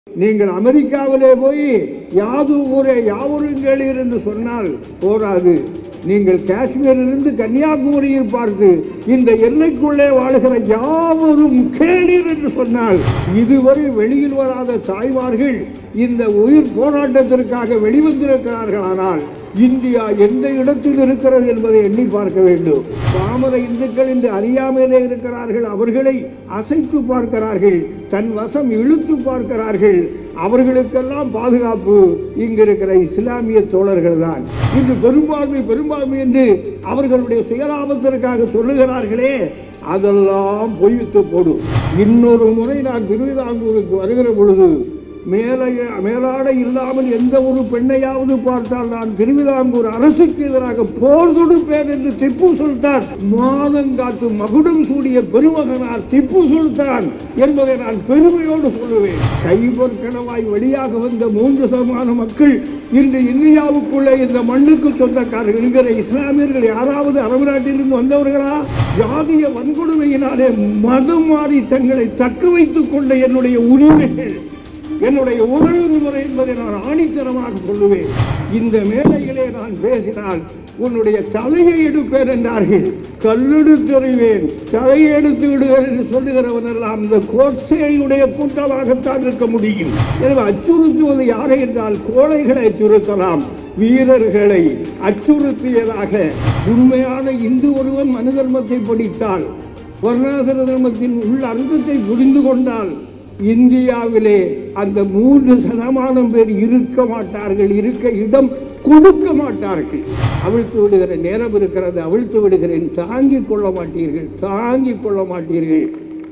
நீங்கள் அமெரிக்காவிலே போய் யாது ஊரே யாவருங்களீர் என்று சொன்னால் போராது நீங்கள் காஷ்மீரிலிருந்து கன்னியாகுமரியில் பார்த்து இந்த எல்லைக்குள்ளே வாழ்கிற யாவரும் கேளீர் என்று சொன்னால் இதுவரை வெளியில் வராத தாய்மார்கள் இந்த உயிர் போராட்டத்திற்காக வெளிவந்திருக்கிறார்கள் ஆனால் இந்தியா எந்த இடத்தில் இருக்கிறது என்பதை எண்ணி பார்க்க வேண்டும் பாமர இந்துக்கள் என்று அறியாமலே இருக்கிறார்கள் அவர்களை அசைத்து பார்க்கிறார்கள் தன் வசம் இழுத்து பார்க்கிறார்கள் அவர்களுக்கெல்லாம் பாதுகாப்பு இங்கு இருக்கிற இஸ்லாமிய தோழர்கள் தான் இன்று பெரும்பான்மை பெரும்பான்மை என்று அவர்களுடைய சுயலாபத்திற்காக சொல்லுகிறார்களே அதெல்லாம் பொய்வித்து போடும் இன்னொரு முறை நான் திருவிதாங்கூருக்கு வருகிற பொழுது மேலைய மேலாடை இல்லாமல் எந்த ஒரு பெண்ணையாவது பார்த்தால் நான் திருவிதாங்கூர் அரசுக்கு எதிராக போர் தொடுப்பேன் என்று திப்பு சுல்தான் மானங்காத்து மகுடம் சூடிய பெருமகனார் திப்பு சுல்தான் என்பதை நான் பெருமையோடு சொல்லுவேன் கைபர் கணவாய் வழியாக வந்த மூன்று சதமான மக்கள் இன்று இந்தியாவுக்குள்ளே இந்த மண்ணுக்கு சொந்தக்காரர்கள் இருக்கிற இஸ்லாமியர்கள் யாராவது அரபு நாட்டிலிருந்து வந்தவர்களா ஜாதிய வன்கொடுமையினாலே மதம் மாறி தங்களை தக்க வைத்துக் கொண்ட என்னுடைய உரிமைகள் என்னுடைய உணர்வுமுறை என்பதை நான் ஆணித்தரமாக சொல்லுவேன் இந்த மேடையிலே நான் பேசினால் உன்னுடைய தலையை எடுப்பேன் என்றார்கள் கல்லெடுத்தறிவேன் தலையை எடுத்து விடுவேன் என்று சொல்லுகிறவன் எல்லாம் இந்த கோட்சையுடைய கூட்டமாகத்தான் இருக்க முடியும் எனவே அச்சுறுத்துவது யாரை என்றால் கோழைகளை அச்சுறுத்தலாம் வீரர்களை அச்சுறுத்தியதாக உண்மையான இந்து ஒருவன் மனு தர்மத்தை படித்தால் வர்ணாசிர தர்மத்தின் உள்ள அர்த்தத்தை புரிந்து கொண்டால் இந்தியாவிலே அந்த மூன்று சதமானம் பேர் இருக்க மாட்டார்கள் இருக்க இடம் கொடுக்க மாட்டார்கள் அவிழ்த்து விடுகிற நேரம் இருக்கிறது அவிழ்த்து விடுகிறேன் தாங்கிக் கொள்ள மாட்டீர்கள் தாங்கிக் கொள்ள மாட்டீர்கள்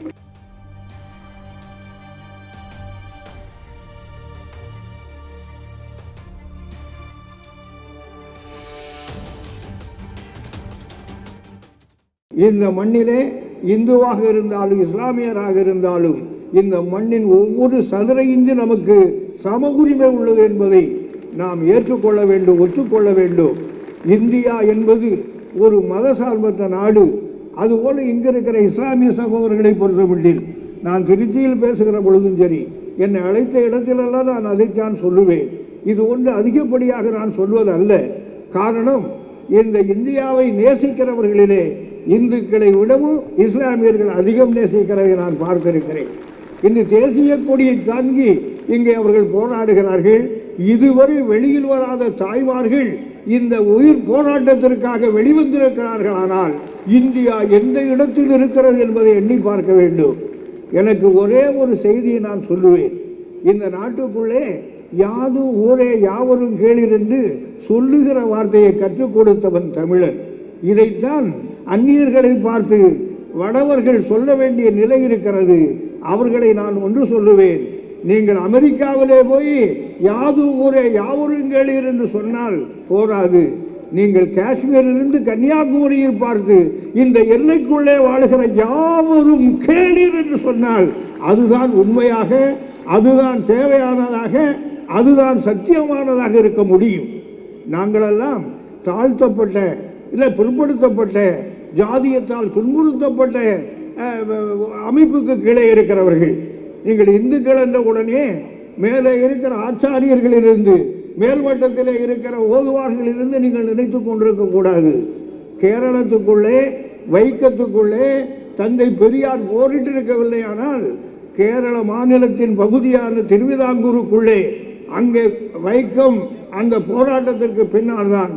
இந்த மண்ணிலே இந்துவாக இருந்தாலும் இஸ்லாமியராக இருந்தாலும் இந்த மண்ணின் ஒவ்வொரு சதுர இஞ்சு நமக்கு சம உரிமை உள்ளது என்பதை நாம் ஏற்றுக்கொள்ள வேண்டும் ஒற்றுக்கொள்ள வேண்டும் இந்தியா என்பது ஒரு மதசார்பற்ற நாடு அதுபோல இங்க இருக்கிற இஸ்லாமிய சகோதரர்களை பொறுத்தமட்டில் நான் திருச்சியில் பேசுகிற பொழுதும் சரி என்னை அழைத்த இடத்திலெல்லாம் நான் அதைத்தான் சொல்லுவேன் இது ஒன்று அதிகப்படியாக நான் சொல்வது அல்ல காரணம் இந்த இந்தியாவை நேசிக்கிறவர்களிலே இந்துக்களை விடவும் இஸ்லாமியர்கள் அதிகம் நேசிக்கிறதை நான் பார்த்திருக்கிறேன் இன்று தேசிய கொடியை தாங்கி இங்கே அவர்கள் போராடுகிறார்கள் இதுவரை வெளியில் வராத தாய்மார்கள் இந்த உயிர் போராட்டத்திற்காக வெளிவந்திருக்கிறார்கள் ஆனால் இந்தியா எந்த இடத்தில் இருக்கிறது என்பதை எண்ணி பார்க்க வேண்டும் எனக்கு ஒரே ஒரு செய்தியை நான் சொல்லுவேன் இந்த நாட்டுக்குள்ளே யாது ஊரே யாவரும் கேளீர் என்று சொல்லுகிற வார்த்தையை கற்றுக் கொடுத்தவன் தமிழன் இதைத்தான் அந்நியர்களை பார்த்து வடவர்கள் சொல்ல வேண்டிய நிலை இருக்கிறது அவர்களை நான் ஒன்று சொல்லுவேன் நீங்கள் அமெரிக்காவிலே போய் யாது ஊரே யாவரும் கேளீர் என்று சொன்னால் போராது நீங்கள் காஷ்மீரிலிருந்து கன்னியாகுமரியில் பார்த்து இந்த எல்லைக்குள்ளே வாழ்கிற யாவரும் கேளீர் என்று சொன்னால் அதுதான் உண்மையாக அதுதான் தேவையானதாக அதுதான் சத்தியமானதாக இருக்க முடியும் நாங்களெல்லாம் தாழ்த்தப்பட்ட இல்லை பிற்படுத்தப்பட்ட ஜாதியத்தால் துன்புறுத்தப்பட்ட அஹ், அமைப்புக்கு கீழே இருக்கிறவர்கள் நீங்கள் இந்துக்கள் என்ற உடனே மேலே இருக்கிற ஆச்சாரியர்களிலிருந்து மேல்மட்டத்திலே இருக்கிற ஓதுவார்களிலிருந்து நீங்கள் நினைத்து கொண்டிருக்க கூடாது கேரளத்துக்குள்ளே வைக்கத்துக்குள்ளே தந்தை பெரியார் போரிட்டு இருக்கவில்லை ஆனால் கேரள மாநிலத்தின் பகுதியான திருவிதாங்கூருக்குள்ளே அங்கே வைக்கம் அந்த போராட்டத்திற்கு பின்னால் தான்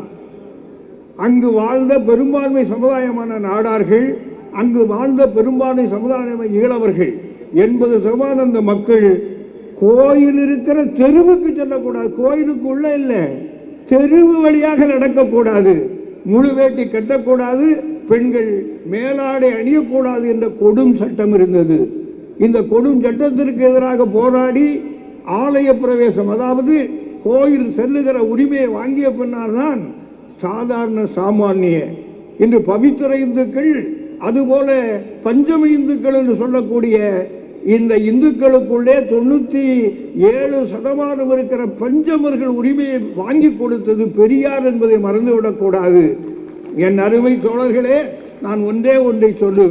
அங்கு வாழ்ந்த பெரும்பான்மை சமுதாயமான நாடார்கள் அங்கு வாழ்ந்த பெரும்பான்மை சமுதாயமான ஈழவர்கள் எண்பது சதமான அந்த மக்கள் கோயில் இருக்கிற தெருவுக்கு செல்லக்கூடாது கோயிலுக்குள்ள இல்லை தெருவு வழியாக நடக்கக்கூடாது முழு வேட்டி கட்டக்கூடாது பெண்கள் மேலாடை அணியக்கூடாது என்ற கொடும் சட்டம் இருந்தது இந்த கொடும் சட்டத்திற்கு எதிராக போராடி ஆலய பிரவேசம் அதாவது கோயில் செல்லுகிற உரிமையை வாங்கிய பின்னால் தான் சாதாரண சாமானிய இன்று பவித்திர இந்துக்கள் அதுபோல பஞ்சம இந்துக்கள் என்று சொல்லக்கூடிய இந்த இந்துக்களுக்குள்ளே தொண்ணூத்தி ஏழு சதமானம் இருக்கிற பஞ்சமர்கள் உரிமையை வாங்கி கொடுத்தது பெரியார் என்பதை மறந்துவிடக்கூடாது என் அருமை தோழர்களே நான் ஒன்றே ஒன்றை சொல்லுவேன்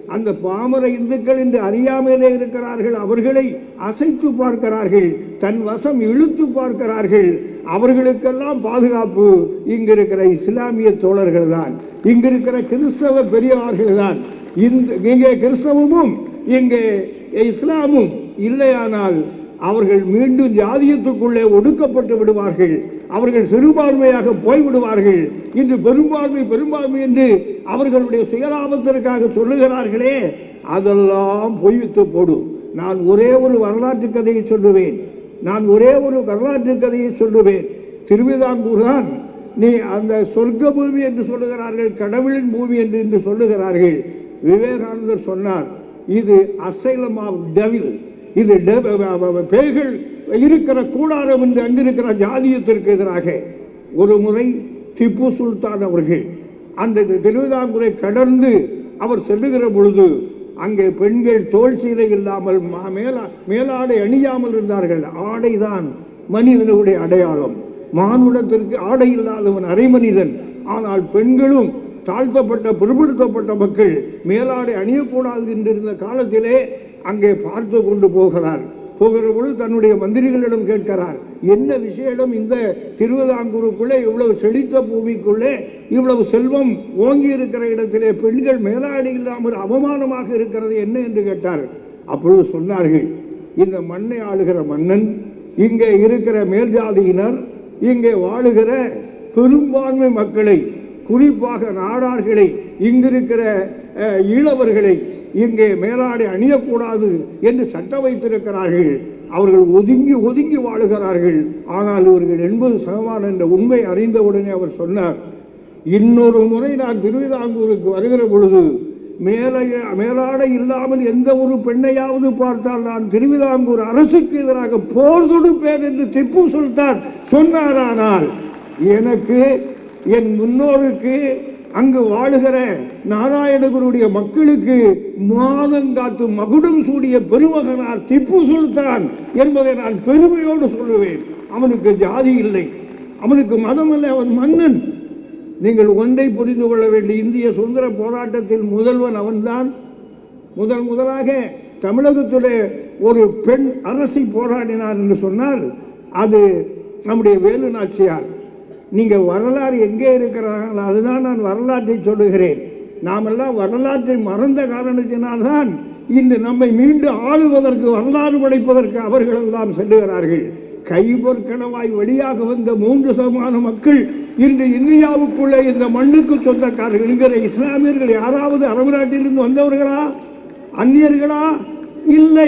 அந்த பாமர இந்துக்கள் என்று அறியாமலே இருக்கிறார்கள் அவர்களை அசைத்து பார்க்கிறார்கள் தன் வசம் இழுத்து பார்க்கிறார்கள் அவர்களுக்கெல்லாம் பாதுகாப்பு இங்க இருக்கிற இஸ்லாமிய தோழர்கள் தான் இங்க இருக்கிற கிறிஸ்தவ பெரியவர்கள் தான் இந்த இங்கே கிறிஸ்தவமும் இங்கே இஸ்லாமும் இல்லையானால் அவர்கள் மீண்டும் ஜாதியத்துக்குள்ளே ஒடுக்கப்பட்டு விடுவார்கள் அவர்கள் சிறுபான்மையாக போய்விடுவார்கள் இன்று பெரும்பான்மை பெரும்பான்மை என்று அவர்களுடைய சுயலாபத்திற்காக சொல்லுகிறார்களே அதெல்லாம் பொய்வித்து போடும் நான் ஒரே ஒரு வரலாற்று கதையை சொல்லுவேன் நான் ஒரே ஒரு வரலாற்று கதையை சொல்லுவேன் திருவிதாங்கூர் தான் நீ அந்த சொர்க்க பூமி என்று சொல்லுகிறார்கள் கடவுளின் பூமி என்று என்று சொல்லுகிறார்கள் விவேகானந்தர் சொன்னார் இது அசைலம் ஆஃப் டெவில் இது டெ- பேய்கள் இருக்கிற கூடாரம் என்று அங்கிருக்கிற ஜாதியத்திற்கு எதிராக ஒரு முறை திப்பு சுல்தான் அவர்கள் அந்த திருவிதாங்கூரை கடந்து அவர் செல்லுகிற பொழுது அங்கே பெண்கள் தோல் சீலை இல்லாமல் மா- மேலா மேலாடை அணியாமல் இருந்தார்கள் ஆடைதான் மனிதனுடைய அடையாளம் மானுடத்திற்கு ஆடை இல்லாதவன் அரைமனிதன் ஆனால் பெண்களும் தாழ்த்தப்பட்ட பிற்படுத்தப்பட்ட மக்கள் மேலாடை அணியக்கூடாது என்றிருந்த காலத்திலே அங்கே பார்த்து கொண்டு போகிறார் போகிற பொழுது தன்னுடைய மந்திரிகளிடம் கேட்கிறார் என்ன விசேடம் இந்த திருவிதாங்கூருக்குள்ளே இவ்வளவு செழித்த பூமிக்குள்ளே இவ்வளவு செல்வம் ஓங்கி இருக்கிற இடத்திலே பெண்கள் மேலாடை இல்லாமல் அவமானமாக இருக்கிறது என்ன என்று கேட்டார் அப்பொழுது சொன்னார்கள் இந்த மண்ணை ஆளுகிற மன்னன் இங்கே இருக்கிற மேல்ஜாதியினர் இங்கே வாழுகிற பெரும்பான்மை மக்களை குறிப்பாக நாடார்களை இங்கிருக்கிற அஹ், ஈழவர்களை இங்கே மேலாடை அணியக்கூடாது என்று சட்டம் வைத்திருக்கிறார்கள் அவர்கள் ஒதுங்கி ஒதுங்கி வாழுகிறார்கள் ஆனால் இவர்கள் எண்பது சதமானம் என்ற உண்மை அறிந்தவுடனே அவர் சொன்னார் இன்னொரு முறை நான் திருவிதாங்கூருக்கு வருகிற பொழுது மேலைய மேலாடை இல்லாமல் எந்த ஒரு பெண்ணையாவது பார்த்தால் நான் திருவிதாங்கூர் அரசுக்கு எதிராக போர் தொடுப்பேன் என்று திப்பு சுல்தான் சொன்னாரானால் எனக்கு என் முன்னோருக்கு அங்கு வாழுகிற நாராயணகுருடைய மக்களுக்கு மாதங்காத்து மகுடம் சூடிய பெருமகனார் திப்பு சுல்தான் என்பதை நான் பெருமையோடு சொல்லுவேன் அவனுக்கு ஜாதி இல்லை அவனுக்கு மதம் இல்லை அவன் மன்னன் நீங்கள் ஒன்றை புரிந்து கொள்ள வேண்டிய இந்திய சுதந்திர போராட்டத்தில் முதல்வன் அவன்தான் முதல் முதலாக தமிழகத்திலே ஒரு பெண் அரசி போராடினார் என்று சொன்னால் அது நம்முடைய வேலு நாச்சியார் நீங்க வரலாறு எங்கே இருக்கிறார்கள் அதுதான் நான் வரலாற்றை சொல்லுகிறேன் நாமெல்லாம் வரலாற்றை மறந்த காரணத்தினால்தான் இன்று நம்மை மீண்டும் ஆளுவதற்கு வரலாறு படைப்பதற்கு அவர்கள் எல்லாம் செல்லுகிறார்கள் கைபர் கணவாய் வழியாக வந்த மூன்று சதமான மக்கள் இன்று இந்தியாவுக்குள்ளே இந்த மண்ணுக்கு சொந்தக்காரர்கள் என்கிற இஸ்லாமியர்கள் யாராவது அரபு நாட்டிலிருந்து வந்தவர்களா அந்நியர்களா இல்லை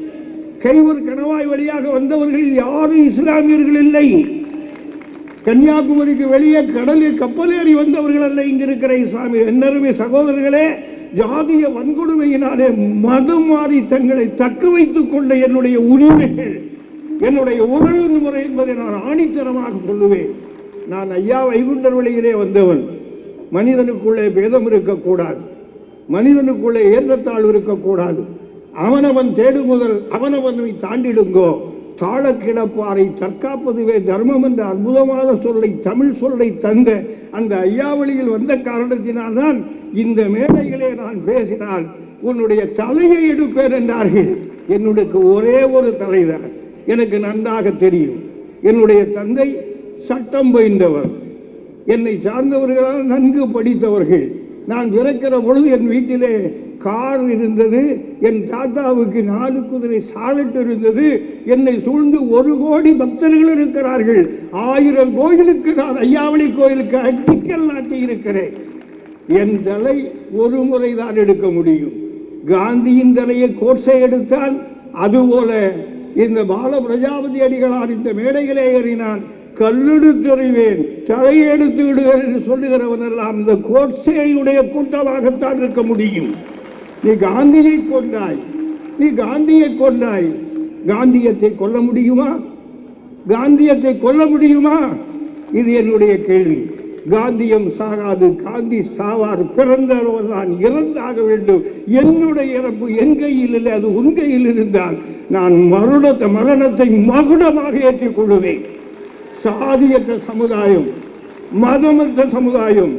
கைவர் கணவாய் வழியாக வந்தவர்களில் யாரும் இஸ்லாமியர்கள் இல்லை கன்னியாகுமரிக்கு வெளியே கடலில் கப்பலேறி வந்தவர்கள் அல்ல இங்க இருக்கிற இஸ்லாமியர் என்னருமே சகோதரர்களே ஜாதிய வன்கொடுமையினாலே மதம் மாறி தங்களை தக்க வைத்துக் கொண்ட என்னுடைய உரிமைகள் என்னுடைய உறவு முறை என்பதை நான் ஆணித்தரமாக சொல்லுவேன் நான் ஐயா வைகுண்டர் வழியிலே வந்தவன் மனிதனுக்குள்ளே பேதம் இருக்கக்கூடாது மனிதனுக்குள்ளே ஏற்றத்தாழ்வு இருக்கக்கூடாது அவனவன் தேடுமுதல் அவனவனை தாண்டிடுங்கோ தாழ கிடப்பாரை தற்காப்பதுவே தர்மம் என்ற அற்புதமான சொல்லை தமிழ் சொல்லை தந்த அந்த ஐயாவளியில் வந்த காரணத்தினால்தான் இந்த மேடையிலே நான் பேசினால் உன்னுடைய தலையை எடுப்பேன் என்றார்கள் என்னுடைய ஒரே ஒரு தலைதான் எனக்கு நன்றாக தெரியும் என்னுடைய தந்தை சட்டம் பயின்றவர் என்னை சார்ந்தவர்களால் நன்கு படித்தவர்கள் நான் பிறக்கிற பொழுது என் வீட்டிலே கார் இருந்தது என் தாத்தாவுக்கு நாலு குதிரை சாலட் இருந்தது என்னை சூழ்ந்து ஒரு கோடி பக்தர்கள் இருக்கிறார்கள் ஆயிரம் கோயிலுக்கு நான் ஐயாவளி கோயிலுக்கு அட்டிக்கல் நாட்டி இருக்கிறேன் என் தலை ஒரு முறை தான் எடுக்க முடியும் காந்தியின் தலையை கோட்ஸை எடுத்தால் அதுபோல இந்த பால பிரஜாபதி அடிகளார் இந்த மேடைகளே ஏறினான் கல்லெடுத்து எறிவேன் தலையை எடுத்து விடுவேன் என்று சொல்லுகிறவன் எல்லாம் இந்த கோட்சேயுடைய கூட்டமாகத்தான் இருக்க முடியும் நீ காந்தியை கொண்டாய் நீ காந்தியை கொண்டாய் காந்தியத்தை கொல்ல முடியுமா காந்தியத்தை கொல்ல முடியுமா இது என்னுடைய கேள்வி காந்தியம் சாகாது காந்தி சாவார் பிறந்தவர் நான் இறந்தாக வேண்டும் என்னுடைய இறப்பு என் கையில் இல்லை அது உன் கையில் இருந்தால் நான் மரணத்தை மரணத்தை மகுடமாக ஏற்றுக் கொள்வேன் சாதியற்ற சமுதாயம் மதமற்ற சமுதாயம்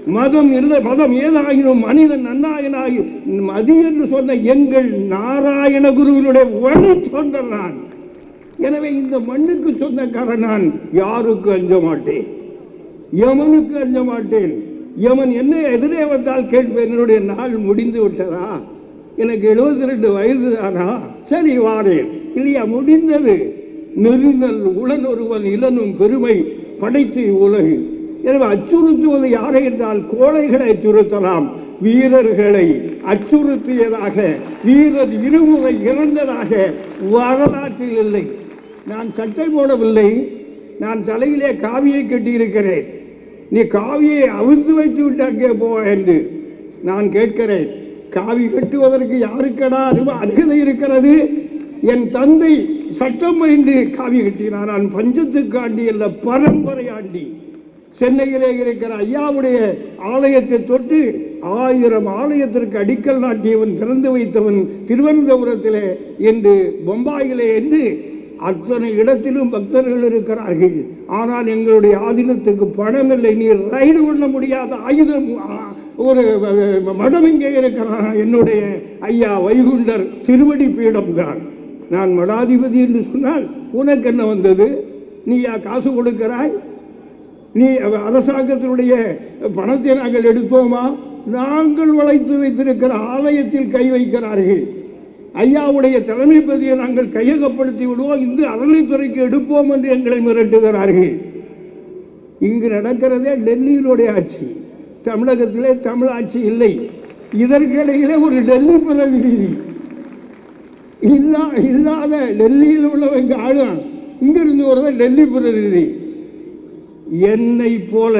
மதம் இல்லை மதம் ஏதாயினும் மனிதன் நன்னாயனாகி மதி என்று சொன்ன எங்கள் நாராயண குருவினுடைய வழி சொன்ன நான் எனவே இந்த மண்ணுக்கு சொந்தக்காரன் நான் யாருக்கு அஞ்ச மாட்டேன் யமனுக்கு அஞ்ச மாட்டேன் யமன் என்ன எதிரே வந்தால் கேட்பேன் என்னுடைய நாள் முடிந்து விட்டதா எனக்கு 72 ரெண்டு வயது தானா சரி வாரேன் இல்லையா முடிந்தது நெருங்கல் உளன் ஒருவன் இளனும் பெருமை படைத்து உலகு எனவே அச்சுறுத்துவது யாரை என்றால் கோழைகளை அச்சுறுத்தலாம் வீரர்களை அச்சுறுத்தியதாக வீரர் இருமுறை இறந்ததாக வரலாற்றில் இல்லை நான் சட்டை போடவில்லை நான் தலையிலே காவியை கட்டியிருக்கிறேன் நீ காவியை அவிழ்த்து வைத்து விட்டு அங்கே போ என்று நான் கேட்கிறேன் காவி கட்டுவதற்கு யாருக்கடா அருவ- அருகதை இருக்கிறது என் தந்தை சட்டம் பயின்று காவி கட்டினார் நான் பஞ்சத்துக்கு ஆண்டி அல்ல பரம்பரை ஆண்டி சென்னையிலே இருக்கிற ஐயாவுடைய ஆலயத்தை தொட்டு ஆயிரம் ஆலயத்திற்கு அடிக்கல் நாட்டியவன் திறந்து வைத்தவன் திருவனந்தபுரத்திலே என்று பொம்பாயிலே என்று அத்தனை இடத்திலும் பக்தர்கள் இருக்கிறார்கள் ஆனால் எங்களுடைய ஆதீனத்திற்கு பணம் இல்லை நீ ரைடு பண்ண முடியாத ஆயுதம் ஆ, ஒரு அஹ், மடம் இங்கே இருக்கிறான் என்னுடைய ஐயா வைகுண்டர் திருவடி பீடம் தான் நான் மடாதிபதி என்று சொன்னால் உனக்கு என்ன வந்தது நீயா காசு கொடுக்கிறாய் நீ அரசாங்கத்தினுடைய பணத்தை நாங்கள் எடுத்தோமா நாங்கள் வளைத்து வைத்திருக்கிற ஆலயத்தில் கை வைக்கிறார்கள் ஐயாவுடைய தலைமை பதியை நாங்கள் கையகப்படுத்தி விடுவோம் இந்த அறநிலைத்துறைக்கு எடுப்போம் என்று எங்களை மிரட்டுகிறார்கள் இங்கு நடக்கிறதே டெல்லியினுடைய ஆட்சி தமிழகத்திலே தமிழ் ஆட்சி இல்லை இதற்கிடையிலே ஒரு டெல்லி பிரதிநிதி இல்லா இல்லாத டெல்லியில் உள்ளவங்க ஆளும் இங்கிருந்து வரத டெல்லி பிரதிநிதி என்னை போல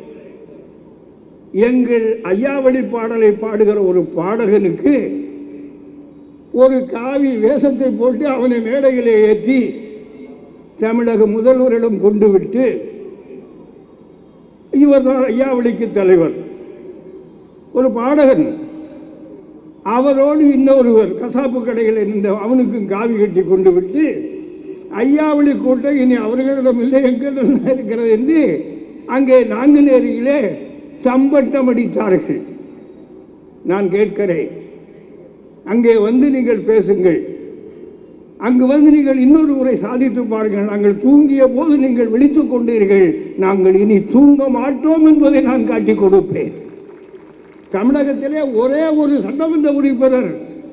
எங்கள் ஐயாவளி பாடலை பாடுகிற ஒரு பாடகனுக்கு ஒரு காவி வேஷத்தை போட்டு அவனை மேடையிலே ஏற்றி தமிழக முதல்வரிடம் கொண்டு விட்டு இவர்தான் ஐயாவளிக்கு தலைவர் ஒரு பாடகன் அவரோடு இன்னொருவர் கசாப்பு கடையில் இருந்த அவனுக்கும் காவி கட்டி கொண்டு விட்டு ஐயாவளி கூட்டம் இனி அவர்களிடம் இல்லை எங்களிடம் தான் இருக்கிறது என்று அங்கே நாங்குநேரியிலே தம்பட்டம் அடித்தார்கள் நான் கேட்கிறேன் அங்கே வந்து நீங்கள் பேசுங்கள் அங்கு வந்து நீங்கள் இன்னொரு முறை சாதித்து பாருங்கள் நாங்கள் தூங்கிய போது நீங்கள் விழித்துக் கொண்டீர்கள் நாங்கள் இனி தூங்க மாட்டோம் என்பதை நான் காட்டிக் கொடுப்பேன் தமிழகத்திலே ஒரே ஒரு சட்டமன்ற உறுப்பினர்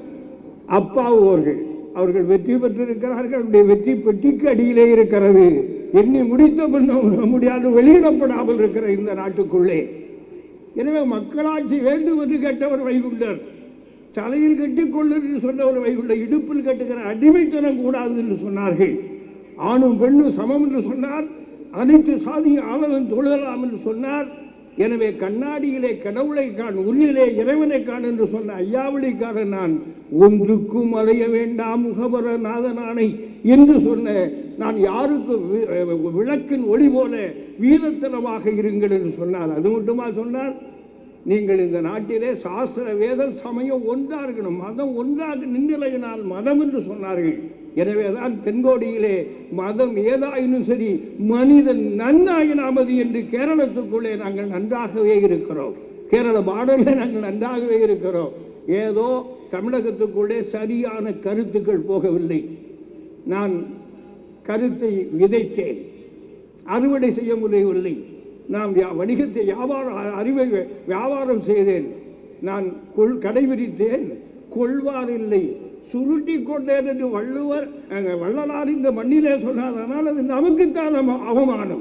அப்பாவு அவர்கள் அவர்கள் வெற்றி பெற்றிருக்கிறார்கள் அவருடைய வெற்றி பெட்டிக்கு அடியிலே இருக்கிறது எண்ணி முடித்த பின்னும் முடியாது வெளியிடப்படாமல் இருக்கிற இந்த நாட்டுக்குள்ளே எனவே மக்களாட்சி வேண்டும் என்று கேட்டவர் வைகுண்டர் தலையில் கட்டிக்கொள்ளு என்று சொன்னவர் வைகுண்டர் இடுப்பில் கட்டுகிற அடிமைத்தனம் கூடாது என்று சொன்னார்கள் ஆணும் பெண்ணும் சமம் என்று சொன்னார் அனைத்து சாதியும் ஆனவன் தொழுகலாம் என்று சொன்னார் எனவே கண்ணாடியிலே கடவுளை காண் உள்ளிலே இறைவனை காண் என்று சொன்ன ஐயாவளிக்காரன் நான் ஒன்றுக்கும் அலைய வேண்டாம் முகபர நாதனானை என்று சொன்ன நான் யாருக்கு வி- விளக்கின் ஒளி போல வீரத்தனமாக இருங்கள் என்று சொன்னார் அது மட்டுமா சொன்னார் நீங்கள் இந்த நாட்டிலே சாஸ்திர வேத சமயம் ஒன்றா இருக்கணும் மதம் ஒன்றாக நின்னிலையினால் மதம் என்று சொன்னார்கள் எனவேதான் தென்கோடியிலே மதம் ஏதாயினும் சரி மனிதன் நன்னாயினாமதி என்று கேரளத்துக்குள்ளே நாங்கள் நன்றாகவே இருக்கிறோம் கேரள பாடலில் நாங்கள் நன்றாகவே இருக்கிறோம் ஏதோ தமிழகத்துக்குள்ளே சரியான கருத்துக்கள் போகவில்லை நான் கருத்தை விதைத்தேன் அறுவடை செய்ய முடியவில்லை நான் வியா- வணிகத்தை வியாபார அறிவை வி- வியாபாரம் செய்தேன் நான் கொள் கடைபிடித்தேன் கொள்வார் இல்லை சுருட்டி கொண்டேன் என்று வள்ளுவர் அஹ், வள்ளலார் இந்த மண்ணிலே சொன்னார் ஆனால் அது நமக்குத்தான் அவ- அவமானம்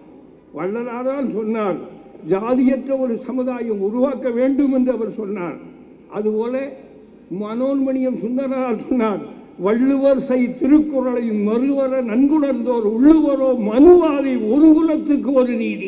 வள்ளலார் சொன்னார் ஜாதியற்ற ஒரு சமுதாயம் உருவாக்க வேண்டும் என்று அவர் சொன்னார் அதுபோல மனோன்மணியம் சுந்தரனார் சொன்னார் வள்ளுவர் செய் திருக்குறளை மறுவர நன்குணர்ந்தோர் உள்ளுவரோ மனுவாதி ஒரு குலத்துக்கு ஒரு நீதி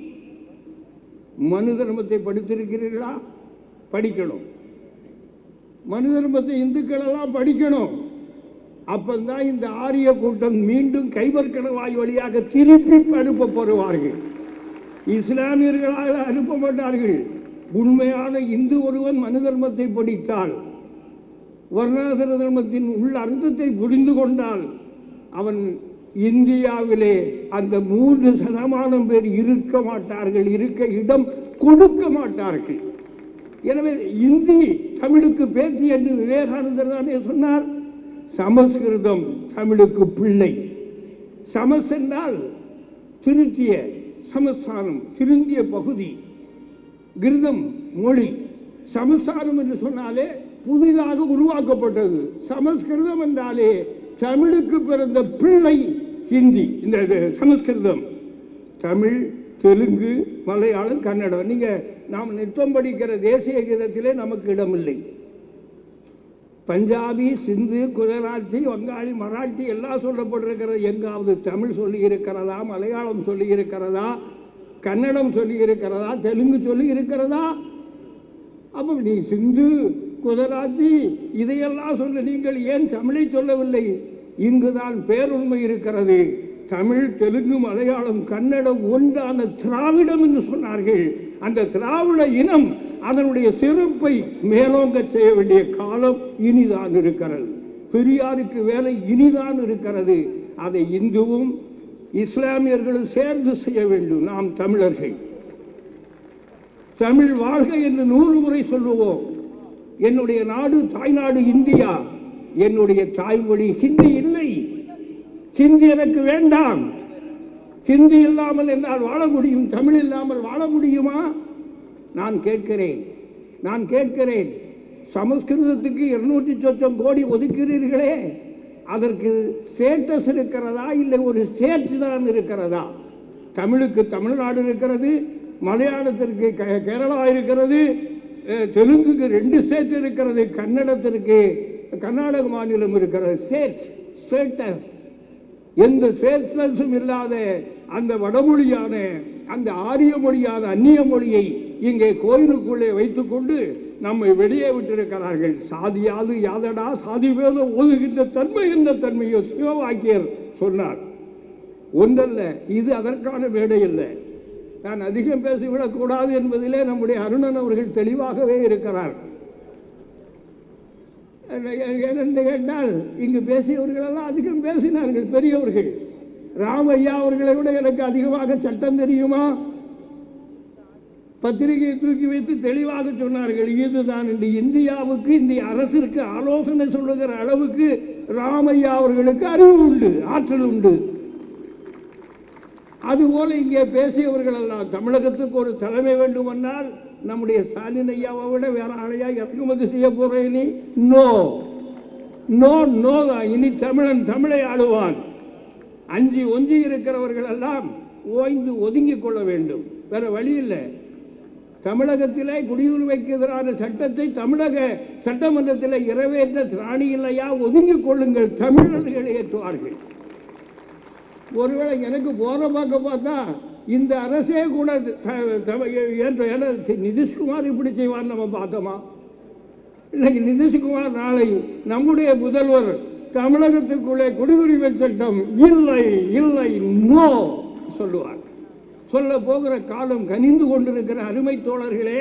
மனு தர்மத்தை படித்திருக்கிறீர்களா படிக்கணும் மனு தர்மத்தை இந்துக்கள் எல்லாம் படிக்கணும் அப்பந்தான் இந்த ஆரிய கூட்டம் மீண்டும் கைபர்கணவாய் வழியாக திருப்பி அனுப்பப்படுவார்கள் இஸ்லாமியர்களாக அனுப்ப மாட்டார்கள் உண்மையான இந்து ஒருவன் மனு தர்மத்தை படித்தால் வர்ணாசிர தர்மத்தின் உள்ள அர்த்தத்தை புரிந்து கொண்டால் அவன் இந்தியாவிலே அந்த மூன்று சதமானம் பேர் இருக்க மாட்டார்கள் இருக்க இடம் கொடுக்க மாட்டார்கள் எனவே இந்தி தமிழுக்கு பேச்சு என்று விவேகானந்தர் தானே சொன்னார் சமஸ்கிருதம் தமிழுக்கு பிள்ளை சமஸ் என்றால் திருத்திய சமஸ்தானம் திருந்திய பகுதி கிருதம் மொழி சமஸ்தானம் என்று சொன்னாலே புதிதாக உருவாக்கப்பட்டது சமஸ்கிருதம் என்றாலே தமிழுக்கு பிறந்த பிள்ளை ஹிந்தி இந்த இது சமஸ்கிருதம் தமிழ் தெலுங்கு மலையாளம் கன்னடம் நீங்க நாம் நித்தம் படிக்கிற தேசிய கீதத்திலே நமக்கு இடமில்லை பஞ்சாபி சிந்து குஜராத்தி வங்காளி மராட்டி எல்லாம் சொல்லப்பட்டிருக்கிறது எங்காவது தமிழ் சொல்லி இருக்கிறதா மலையாளம் சொல்லி இருக்கிறதா கன்னடம் சொல்லி இருக்கிறதா தெலுங்கு சொல்லி இருக்கிறதா அப்போ நீ சிந்து குஜராத்தி இதையெல்லாம் சொல்ல நீங்கள் ஏன் தமிழை சொல்லவில்லை இங்குதான் பேருண்மை இருக்கிறது தமிழ் தெலுங்கு மலையாளம் கன்னடம் ஒன்றான திராவிடம் என்று சொன்னார்கள் அந்த திராவிட இனம் அதனுடைய சிறப்பை மேலோங்க செய்ய வேண்டிய காலம் இனிதான் இருக்கிறது பெரியாருக்கு வேலை இனிதான் இருக்கிறது அதை இந்துவும் இஸ்லாமியர்களும் சேர்ந்து செய்ய வேண்டும் நாம் தமிழர்கள் தமிழ் வாழ்க என்று நூறு முறை சொல்லுவோம் என்னுடைய நாடு தாய்நாடு இந்தியா என்னுடைய தாய்மொழி ஹிந்தி இல்லை ஹிந்தி எனக்கு வேண்டாம் ஹிந்தி இல்லாமல் என்னால் வாழ முடியும் தமிழ் இல்லாமல் வாழ முடியுமா நான் கேட்கிறேன் நான் கேட்கிறேன் சமஸ்கிருதத்துக்கு இருநூற்றி சொச்சம் கோடி ஒதுக்கிறீர்களே அதற்கு ஸ்டேட்டஸ் இருக்கிறதா இல்லை ஒரு ஸ்டேட் தான் இருக்கிறதா தமிழுக்கு தமிழ்நாடு இருக்கிறது மலையாளத்திற்கு கே- கேரளா இருக்கிறது அஹ், தெலுங்குக்கு ரெண்டு ஸ்டேட் இருக்கிறது கன்னடத்திற்கு கர்நாடக மாநிலம் இருக்கிறது ஸ்டேட் ஸ்டேட்டஸ் எந்த ஸ்டேட்ஸும் இல்லாத அந்த வடமொழியான அந்த ஆரிய மொழியான அந்நிய மொழியை இங்கே கோயிலுக்குள்ளே வைத்துக்கொண்டு நம்மை வெளியே விட்டிருக்கிறார்கள் சாதியாது யாதடா சாதி வேதம் ஓதுகின்ற தன்மை என்ற தன்மையோ சிவவாக்கியர் சொன்னார் ஒன்றல்ல இது அதற்கான மேடை இல்லை நான் அதிகம் பேசிவிடக் கூடாது என்பதிலே நம்முடைய அருணன் அவர்கள் தெளிவாகவே இருக்கிறார் ஏனென்று கேட்டால் இங்கு பேசியவர்களெல்லாம் அதிகம் பேசினார்கள் பெரியவர்கள் ராமையா அவர்களை விட எனக்கு அதிகமாக சட்டம் தெரியுமா பத்திரிகையை தூக்கி வைத்து தெளிவாக சொன்னார்கள் இதுதான் இன்று இந்தியாவுக்கு இந்திய அரசிற்கு ஆலோசனை சொல்லுகிற அளவுக்கு ராமையா அவர்களுக்கு அறிவு உண்டு ஆற்றல் உண்டு அதுபோல இங்கே பேசியவர்கள் எல்லாம் தமிழகத்துக்கு ஒரு தலைமை வேண்டுமென்றால் நம்முடைய ஸ்டாலின் ஐயாவை விட வேற ஆளையா இறக்குமதி செய்ய போறேன் நீ நோ நோ நோ தான் இனி தமிழன் தமிழை ஆளுவான் அஞ்சி ஒஞ்சி இருக்கிறவர்கள் எல்லாம் ஓய்ந்து ஒதுங்கிக் கொள்ள வேண்டும் வேற வழி இல்லை தமிழகத்திலே குடியுரிமைக்கு எதிரான சட்டத்தை தமிழக சட்டமன்றத்தில் நிறைவேற்ற திராணி இல்லையா ஒதுங்கிக் கொள்ளுங்கள் தமிழர்கள் ஏற்றுவார்கள் ஒருவேளை எனக்கு போற பார்க்க பார்த்தா இந்த அரசே கூட த- த- ஏற்ற ஏன்னா நிதிஷ்குமார் இப்படி செய்வான்னு நம்ம பார்த்தோமா இன்னைக்கு நிதிஷ்குமார் நாளை நம்முடைய முதல்வர் தமிழகத்துக்குள்ளே குடியுரிமை சட்டம் இல்லை இல்லை நோ சொல்லுவார் சொல்ல போகிற காலம் கனிந்து கொண்டிருக்கிற அருமை தோழர்களே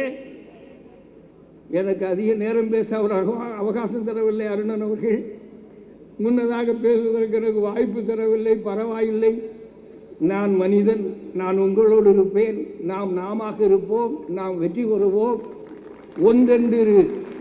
எனக்கு அதிக நேரம் பேச அவர் அவ- அவகாசம் தரவில்லை அருணன் அவர்கள் முன்னதாக பேசுவதற்கு எனக்கு வாய்ப்பு தரவில்லை பரவாயில்லை நான் மனிதன் நான் உங்களோடு இருப்பேன் நாம் நாமாக இருப்போம் நாம் வெற்றி பெறுவோம் ஒன்றென்றிரு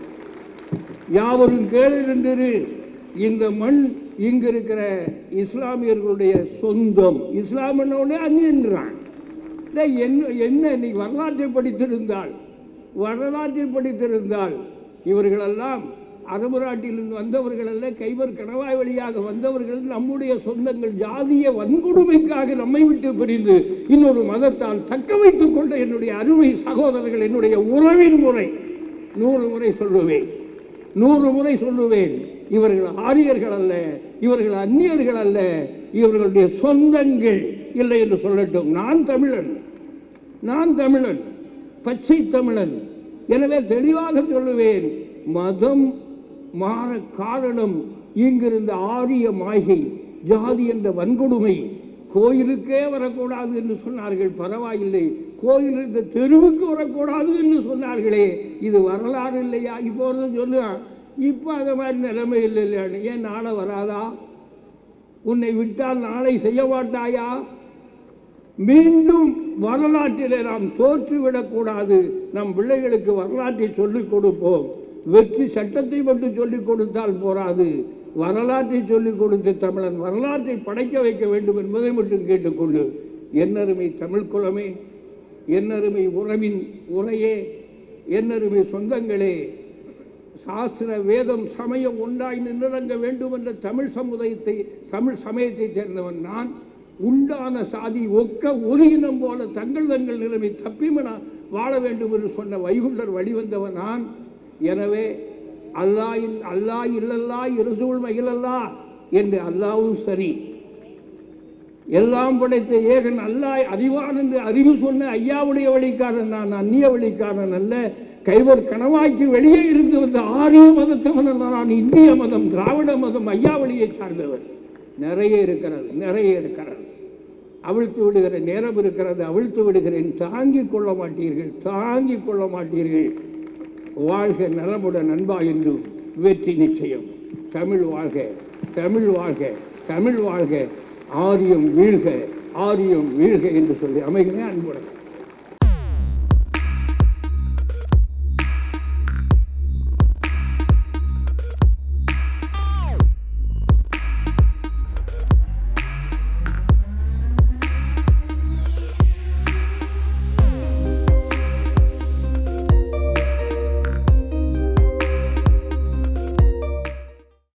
யாவரும் கேளிரென்றிரு இந்த மண் இங்கு இருக்கிற இஸ்லாமியர்களுடைய சொந்தம் இஸ்லாம் என்னோட அந்நியன்றான் டேய், என்ன என்ன நீ வரலாற்றை படித்திருந்தால் வரலாற்றை படித்திருந்தால் இவர்களெல்லாம் அரபு நாட்டிலிருந்து வந்தவர்கள் அல்ல கைவர் கணவாய் வழியாக வந்தவர்கள் நம்முடைய சொந்தங்கள் ஜாதிய வன்கொடுமைக்காக நம்மை விட்டு பிரிந்து இன்னொரு மதத்தால் தக்க வைத்துக் கொண்ட என்னுடைய அருமை சகோதரர்கள் என்னுடைய உறவின் முறை நூறு முறை சொல்லுவேன் நூறு முறை சொல்லுவேன் இவர்கள் ஆரியர்கள் அல்ல இவர்கள் அந்நியர்கள் அல்ல இவர்களுடைய சொந்தங்கள் இல்லை என்று சொல்லட்டும் நான் தமிழன் நான் தமிழன் பச்சை தமிழன் எனவே தெளிவாக சொல்லுவேன் மதம் மாற காரணம் இங்கிருந்த ஆரிய மாய்கை ஜாதி என்ற வன்கொடுமை கோயிலுக்கே வரக்கூடாது என்று சொன்னார்கள் பரவாயில்லை கோயில் இருந்த தெருவுக்கு வரக்கூடாது என்று சொன்னார்களே இது வரலாறு இல்லையா இப்போ ஒரு சொல்லுவான் இப்போ அந்த மாதிரி நிலைமை இல்லை இல்லையான்னு ஏன் நாளை வராதா உன்னை விட்டால் நாளை செய்ய மாட்டாயா மீண்டும் வரலாற்றிலே நாம் தோற்றுவிடக்கூடாது நம் பிள்ளைகளுக்கு வரலாற்றை சொல்லிக் கொடுப்போம் வெற்றி சட்டத்தை மட்டும் சொல்லிக் கொடுத்தால் போராது வரலாற்றை சொல்லிக் கொடுத்த தமிழன் வரலாற்றை படைக்க வைக்க வேண்டும் என்பதை மட்டும் கேட்டுக்கொண்டு என்னருமை தமிழ் குலமே என்னருமை உறவின் உரையே என்னருமை சொந்தங்களே சாஸ்திர வேதம் சமயம் ஒன்றாய் நின்றடங்க வேண்டும் என்ற தமிழ் சமுதாயத்தை தமிழ் சமயத்தை சேர்ந்தவன் நான் உண்டான சாதி ஒக்க ஒரு இனம் போல தங்கள் தங்கள் நிலைமை தப்பிமனா வாழ வேண்டும் என்று சொன்ன வைகுண்டர் வழிவந்தவன் நான் எனவே அல்லாஹ் இல் அல்லாஹ் இல்லல்லா இருசூழ் மகிழல்லா என்று அல்லாவும் சரி எல்லாம் படைத்த ஏகன் அல்லாஹ் அறிவான் என்று அறிவு சொன்ன ஐயாவுடைய வழிக்காரன் நான் அந்நிய வழிக்காரன் அல்ல கைவர் கணவாய்க்கு வெளியே இருந்து வந்த ஆரிய மதத்தவன் அல்ல நான் இந்திய மதம் திராவிட மதம் ஐயா வழியை சார்ந்தவர் நிறைய இருக்கிறது நிறைய இருக்கிறது அவிழ்த்து விடுகிற நேரம் இருக்கிறது அவிழ்த்து விடுகிறேன் தாங்கிக் கொள்ள மாட்டீர்கள் தாங்கிக் கொள்ள மாட்டீர்கள் வாழ்க நலமுடன் அன்பா என்றும் வெற்றி நிச்சயம் தமிழ் வாழ்க தமிழ் வாழ்க தமிழ் வாழ்க ஆரியம் வீழ்க ஆரியம் வீழ்க என்று சொல்லி அமைகிறேன் அன்புடன்